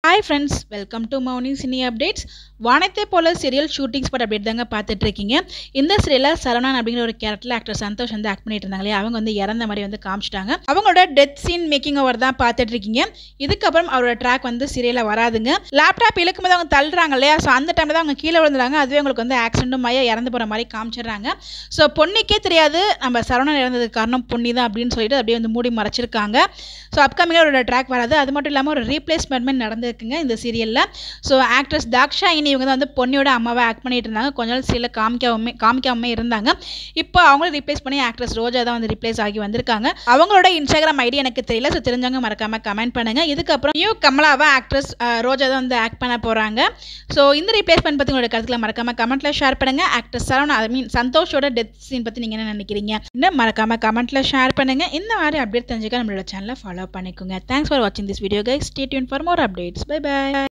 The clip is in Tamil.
hi friends welcome to Mouni cine updates வானத்தை போல சீரியல் ஷூட்டிங் ஸ்பாட் அப்டேட் தாங்க பார்த்துட்டு இருக்கீங்க இந்த சீரியலில் சரவணன் அப்படிங்கிற ஒரு கேரக்டரில் ஆக்டர் சந்தோஷ் வந்து ஆக்ட் பண்ணிட்டு இருந்தாங்களே அவங்க வந்து இறந்த மாதிரி வந்து காமிச்சிட்டாங்க அவங்களோட டெத் சீன் மேக்கிங் ஓவர் தான் பார்த்துட்டு இருக்கீங்க இதுக்கப்புறம் அவரோட ட்ராக் வந்து சீரியலில் வராதுங்க லேப்டாப் இழுக்கும் போது அவங்க தள்ளுறாங்க இல்லையா ஸோ அந்த டைமில் தான் அவங்க கீழே விழுந்துறாங்க அதுவே அவங்களுக்கு வந்து ஆக்சிடென்ட்டும் மைய இறந்து போகிற மாதிரி காமிச்சிடுறாங்க ஸோ பொன்னிக்கே தெரியாது நம்ம சரவணன் இறந்ததுக்கு காரணம் பொன்னி தான் அப்படின்னு சொல்லிட்டு அப்படியே வந்து மூடி மறைச்சிருக்காங்க ஸோ அப்கமிங்காக அவரோட ட்ராக் வராது அது மட்டும் இல்லாமல் ஒரு ரீப்ளேஸ்மெண்ட் நடந்திருக்குங்க இந்த சீரியலில் ஸோ ஆக்ட்ரஸ் தாக்ஷா இனி இவங்க தான் வந்து பொன்னியோட அம்மாவை ஆக்ட் பண்ணிட்டு இருந்தாங்க கொஞ்ச நாள் சீரியல் காமிக்காமமே காமிக்காமமே இருந்தாங்க இப்போ அவங்களும் ரீப்ளேஸ் பண்ணி ஆக்ட்ரஸ் ரோஜா தான் வந்து ரீப்ளேஸ் ஆகி வந்திருக்காங்க அவங்களோட இன்ஸ்டாகிராம் ஐடி எனக்கு தெரியல ஸோ தெரிஞ்சவங்க மறக்காம கமெண்ட் பண்ணுங்க இதுக்கப்புறம் நியூ கமலாவை ஆக்ட்ரஸ் ரோஜா தான் வந்து ஆக்ட் பண்ண போகிறாங்க ஸோ இந்த ரீப்ளேஸ்மெண்ட் பற்றி உங்களோட கருத்துக்களை மறக்காம கமெண்ட்ல ஷேர் பண்ணுங்க ஆக்டர் சரவணா ஐ மீன் சந்தோஷோட டெத் சீன் பற்றி நீங்கள் என்ன நினைக்கிறீங்க இன்னும் மறக்காம கமெண்ட்ல ஷேர் பண்ணுங்க இந்த மாதிரி அப்டேட் தெரிஞ்சுக்க நம்மளோட சேனலை ஃபாலோ பண்ணிக்கோங்க தேங்க்ஸ் ஃபார் வாட்சிங் this video guys stay tuned for more updates bye by